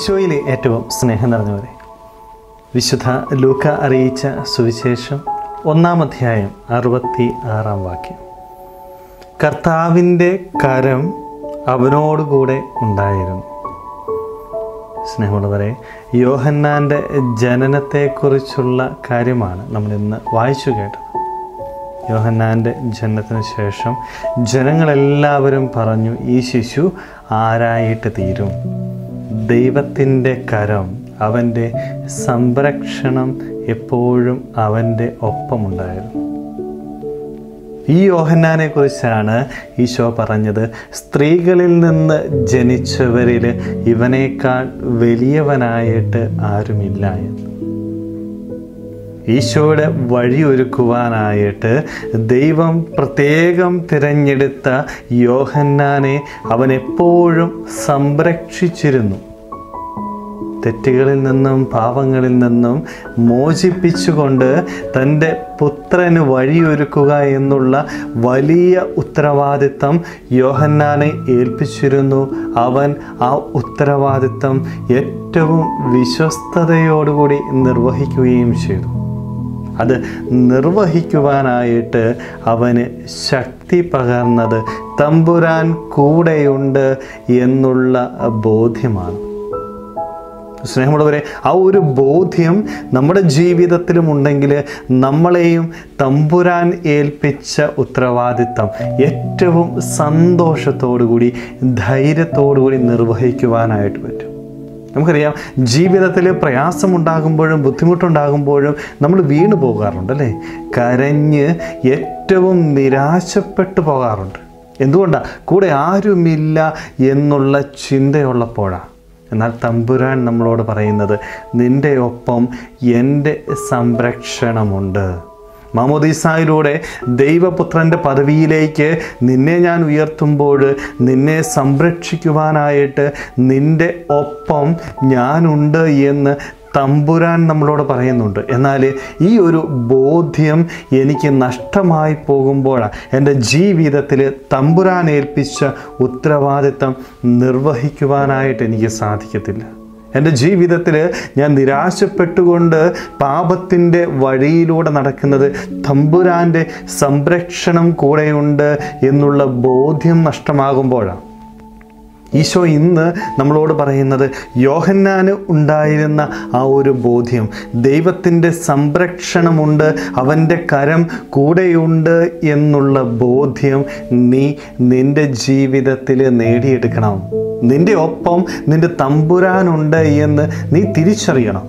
ഈശോയിലെ ഏറ്റവും സ്നേഹം നിറഞ്ഞവരെ വിശുദ്ധ ലൂക്ക അറിയിച്ച സുവിശേഷം ഒന്നാം അധ്യായം അറുപത്തി ആറാം വാക്യം കർത്താവിൻ്റെ കരം അവനോടുകൂടെ ഉണ്ടായിരുന്നു സ്നേഹമുള്ളവരെ യോഹന്നാൻ്റെ ജനനത്തെക്കുറിച്ചുള്ള കാര്യമാണ് നമ്മൾ ഇന്ന് വായിച്ചു കേട്ടത് യോഹന്നാൻ്റെ ജനനത്തിന് ശേഷം ജനങ്ങളെല്ലാവരും പറഞ്ഞു ഈ ശിശു ആരായിട്ട് തീരും ദൈവത്തിൻ്റെ കരം അവൻ്റെ സംരക്ഷണം എപ്പോഴും അവൻ്റെ ഒപ്പമുണ്ടായിരുന്നു ഈ യോഹന്നാനെ കുറിച്ചാണ് ഈശോ പറഞ്ഞത് സ്ത്രീകളിൽ നിന്ന് ജനിച്ചവരിൽ ഇവനേക്കാൾ വലിയവനായിട്ട് ആരുമില്ല എന്ന് ഈശോയുടെ വഴിയൊരുക്കുവാനായിട്ട് ദൈവം പ്രത്യേകം തിരഞ്ഞെടുത്ത യോഹന്നാനെ അവൻ എപ്പോഴും സംരക്ഷിച്ചിരുന്നു തെറ്റുകളിൽ നിന്നും പാപങ്ങളിൽ നിന്നും മോചിപ്പിച്ചുകൊണ്ട് തൻ്റെ പുത്രന് വഴിയൊരുക്കുക എന്നുള്ള വലിയ ഉത്തരവാദിത്തം യോഹന്നാനെ ഏൽപ്പിച്ചിരുന്നു അവൻ ആ ഉത്തരവാദിത്തം ഏറ്റവും വിശ്വസ്തയോടുകൂടി നിർവഹിക്കുകയും ചെയ്തു അത് നിർവഹിക്കുവാനായിട്ട് അവന് ശക്തി പകർന്നത് തമ്പുരാൻ കൂടെയുണ്ട് എന്നുള്ള ബോധ്യമാണ് സ്നേഹമുള്ളവരെ ആ ഒരു ബോധ്യം നമ്മുടെ ജീവിതത്തിലും ഉണ്ടെങ്കിൽ നമ്മളെയും തമ്പുരാൻ ഏൽപ്പിച്ച ഉത്തരവാദിത്തം ഏറ്റവും സന്തോഷത്തോടുകൂടി ധൈര്യത്തോടുകൂടി നിർവഹിക്കുവാനായിട്ട് പറ്റും നമുക്കറിയാം ജീവിതത്തിൽ പ്രയാസമുണ്ടാകുമ്പോഴും ബുദ്ധിമുട്ടുണ്ടാകുമ്പോഴും നമ്മൾ വീണു പോകാറുണ്ട് അല്ലേ കരഞ്ഞ് ഏറ്റവും നിരാശപ്പെട്ടു പോകാറുണ്ട് എന്തുകൊണ്ടാണ് കൂടെ ആരുമില്ല എന്നുള്ള ചിന്തയുള്ളപ്പോഴാണ് എന്നാൽ തമ്പുരാൻ നമ്മളോട് പറയുന്നത് നിൻ്റെ ഒപ്പം എൻ്റെ സംരക്ഷണമുണ്ട് മാമോദീസായിലൂടെ ദൈവപുത്രൻ്റെ പദവിയിലേക്ക് നിന്നെ ഞാൻ ഉയർത്തുമ്പോൾ നിന്നെ സംരക്ഷിക്കുവാനായിട്ട് നിൻ്റെ ഒപ്പം ഞാനുണ്ട് എന്ന് തമ്പുരാൻ നമ്മളോട് പറയുന്നുണ്ട് എന്നാൽ ഈ ഒരു ബോധ്യം എനിക്ക് നഷ്ടമായി പോകുമ്പോഴാണ് എൻ്റെ ജീവിതത്തിൽ തമ്പുരാൻ ഏൽപ്പിച്ച ഉത്തരവാദിത്തം നിർവഹിക്കുവാനായിട്ട് എനിക്ക് സാധിക്കത്തില്ല എൻ്റെ ജീവിതത്തിൽ ഞാൻ നിരാശപ്പെട്ടുകൊണ്ട് പാപത്തിൻ്റെ വഴിയിലൂടെ നടക്കുന്നത് തമ്പുരാൻ്റെ സംരക്ഷണം കൂടെയുണ്ട് എന്നുള്ള ബോധ്യം നഷ്ടമാകുമ്പോഴാണ് ഈശോ ഇന്ന് നമ്മളോട് പറയുന്നത് യോഹന്നാന് ഉണ്ടായിരുന്ന ആ ഒരു ബോധ്യം ദൈവത്തിൻ്റെ സംരക്ഷണമുണ്ട് അവൻ്റെ കരം കൂടെയുണ്ട് എന്നുള്ള ബോധ്യം നീ നിൻ്റെ ജീവിതത്തിൽ നേടിയെടുക്കണം നിൻ്റെ ഒപ്പം നിൻ്റെ തമ്പുരാനുണ്ട് എന്ന് നീ തിരിച്ചറിയണം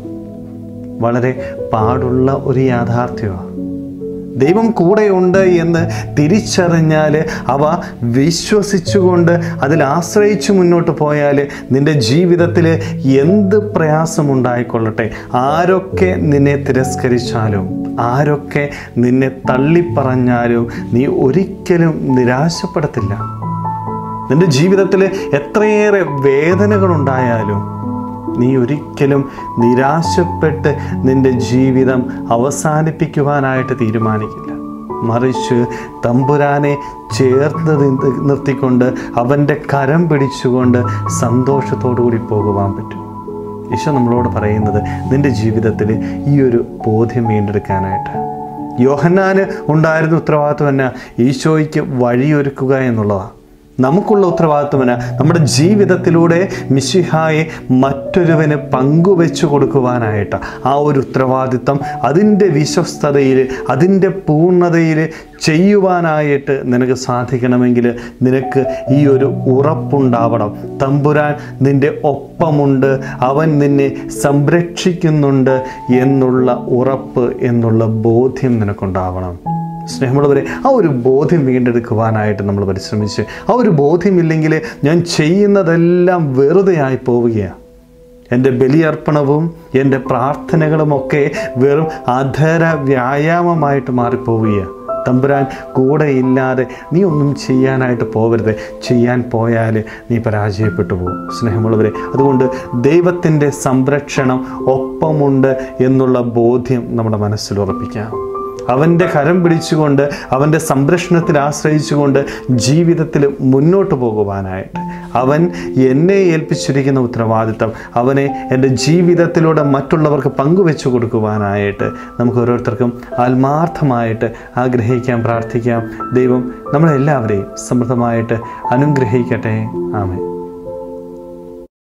വളരെ പാടുള്ള ഒരു യാഥാർത്ഥ്യമാണ് ദൈവം കൂടെയുണ്ട് എന്ന് തിരിച്ചറിഞ്ഞാൽ അവ വിശ്വസിച്ചുകൊണ്ട് അതിൽ ആശ്രയിച്ച് മുന്നോട്ട് പോയാൽ നിൻ്റെ ജീവിതത്തിൽ എന്ത് പ്രയാസമുണ്ടായിക്കൊള്ളട്ടെ ആരൊക്കെ നിന്നെ തിരസ്കരിച്ചാലും ആരൊക്കെ നിന്നെ തള്ളിപ്പറഞ്ഞാലും നീ ഒരിക്കലും നിരാശപ്പെടത്തില്ല നിൻ്റെ ജീവിതത്തിൽ എത്രയേറെ വേദനകളുണ്ടായാലും നീ ഒരിക്കലും നിരാശപ്പെട്ട് നിൻ്റെ ജീവിതം അവസാനിപ്പിക്കുവാനായിട്ട് തീരുമാനിക്കില്ല മറിച്ച് തമ്പുരാനെ ചേർത്ത് നിർത്തിക്കൊണ്ട് അവൻ്റെ കരം പിടിച്ചുകൊണ്ട് സന്തോഷത്തോടു കൂടി പോകുവാൻ പറ്റും ഈശോ നമ്മളോട് പറയുന്നത് നിൻ്റെ ജീവിതത്തിൽ ഈ ഒരു ബോധ്യം വീണ്ടെടുക്കാനായിട്ട് യോഹന്നാന് ഉണ്ടായിരുന്ന ഉത്തരവാദിത്വം തന്നെ ഈശോയ്ക്ക് വഴിയൊരുക്കുക എന്നുള്ളതാണ് നമുക്കുള്ള ഉത്തരവാദിത്വമല്ല നമ്മുടെ ജീവിതത്തിലൂടെ മിശിഹായെ മറ്റൊരുവന് പങ്കുവെച്ചു കൊടുക്കുവാനായിട്ട് ആ ഒരു ഉത്തരവാദിത്വം അതിൻ്റെ വിശ്വസ്തതയിൽ അതിൻ്റെ പൂർണ്ണതയിൽ ചെയ്യുവാനായിട്ട് നിനക്ക് സാധിക്കണമെങ്കിൽ നിനക്ക് ഈ ഒരു ഉറപ്പുണ്ടാവണം തമ്പുരാൻ നിൻ്റെ ഒപ്പമുണ്ട് അവൻ നിന്നെ സംരക്ഷിക്കുന്നുണ്ട് എന്നുള്ള ഉറപ്പ് എന്നുള്ള ബോധ്യം നിനക്കുണ്ടാവണം സ്നേഹമുള്ളവരെ ആ ഒരു ബോധ്യം വീണ്ടെടുക്കുവാനായിട്ട് നമ്മൾ പരിശ്രമിച്ച് ആ ഒരു ബോധ്യമില്ലെങ്കിൽ ഞാൻ ചെയ്യുന്നതെല്ലാം വെറുതെ ആയി പോവുകയാണ് എൻ്റെ ബലിയർപ്പണവും എൻ്റെ പ്രാർത്ഥനകളുമൊക്കെ വെറും അധര വ്യായാമമായിട്ട് മാറിപ്പോവുകയാണ് തമ്പുരാൻ കൂടെ ഇല്ലാതെ നീ ഒന്നും ചെയ്യാനായിട്ട് പോകരുത് ചെയ്യാൻ പോയാൽ നീ പരാജയപ്പെട്ടു പോകും സ്നേഹമുള്ളവരെ അതുകൊണ്ട് ദൈവത്തിൻ്റെ സംരക്ഷണം ഒപ്പമുണ്ട് എന്നുള്ള ബോധ്യം നമ്മുടെ മനസ്സിൽ ഉറപ്പിക്കാം അവൻ്റെ കരം പിടിച്ചുകൊണ്ട് അവൻ്റെ സംരക്ഷണത്തിൽ ആശ്രയിച്ചുകൊണ്ട് ജീവിതത്തിൽ മുന്നോട്ട് പോകുവാനായിട്ട് അവൻ എന്നെ ഏൽപ്പിച്ചിരിക്കുന്ന ഉത്തരവാദിത്തം അവനെ എൻ്റെ ജീവിതത്തിലൂടെ മറ്റുള്ളവർക്ക് പങ്കുവെച്ചു കൊടുക്കുവാനായിട്ട് നമുക്ക് ഓരോരുത്തർക്കും ആത്മാർത്ഥമായിട്ട് ആഗ്രഹിക്കാം പ്രാർത്ഥിക്കാം ദൈവം നമ്മളെല്ലാവരെയും സമൃദ്ധമായിട്ട് അനുഗ്രഹിക്കട്ടെ ആമേ